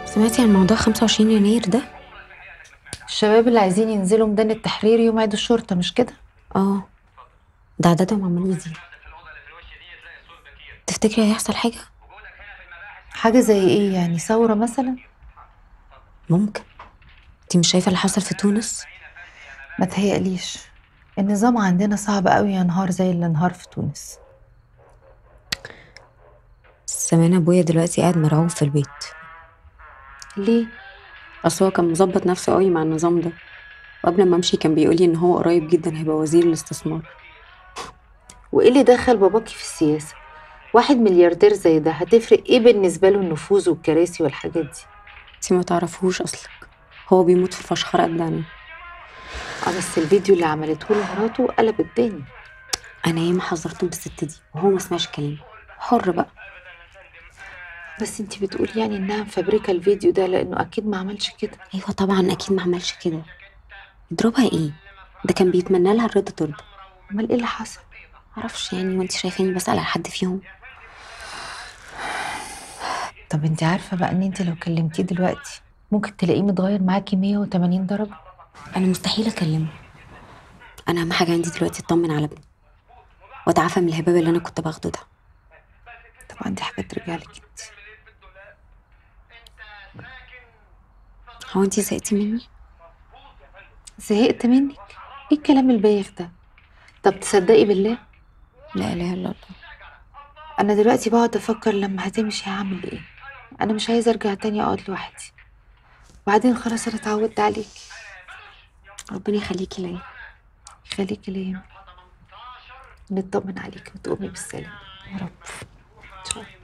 سمعتي عن موضوع 25 يناير ده الشباب اللي عايزين ينزلوا ميدان التحرير يوم عيد الشرطة مش كده؟ اه ده عددهم عمال يزيد تفتكري هيحصل حاجة؟ حاجة زي ايه يعني ثورة مثلا؟ ممكن انتي مش شايفة اللي حصل في تونس؟ ما تهيأليش النظام عندنا صعب قوي ينهار زي اللي انهار في تونس سمان ابويا دلوقتي قاعد مرعوب في البيت ليه؟ اصل هو كان مظبط نفسه قوي مع النظام ده وقبل ما امشي كان بيقولي ان هو قريب جدا هيبقى وزير الاستثمار وايه اللي دخل باباكي في السياسة؟ واحد ملياردير زي ده هتفرق ايه بالنسبة له النفوذ والكراسي والحاجات دي؟ انتي ما تعرفوش اصلك هو بيموت في الفشخرة قدامي اه بس الفيديو اللي عملته له مراته قلب الدنيا انا ياما حذرته من الست دي وهو ما سمعش كلامي حر بقى بس انتي بتقولي يعني انها مفبركة الفيديو ده لانه اكيد ما عملش كده ايوه طبعا اكيد ما عملش كده يضربها ايه ده كان بيتمنى لها الرضا ترضى امال ايه اللي حصل؟ معرفش يعني وانت شايفاني بسأل على حد فيهم طب انتي عارفة بقى ان انتي لو كلمتيه دلوقتي ممكن تلاقيه متغير معاكي 180 درجة انا مستحيل اكلمه انا اهم حاجه عندي دلوقتي اطمن على ابني واتعافى من الهباب اللي انا كنت باخده ده طبعا دي حاجة ترجع لك انت هو انت زهقتي مني زهقت منك ايه الكلام البايخ ده طب تصدقي بالله لا اله الا الله انا دلوقتي بقعد افكر لما هتمشي هعمل ايه انا مش عايزه ارجع تاني اقعد لوحدي وبعدين خلاص انا اتعودت عليكي ربنا يخليكي ليا خليكي ليا نطمن عليكي وتقومي بالسلامه يا رب ان شاء الله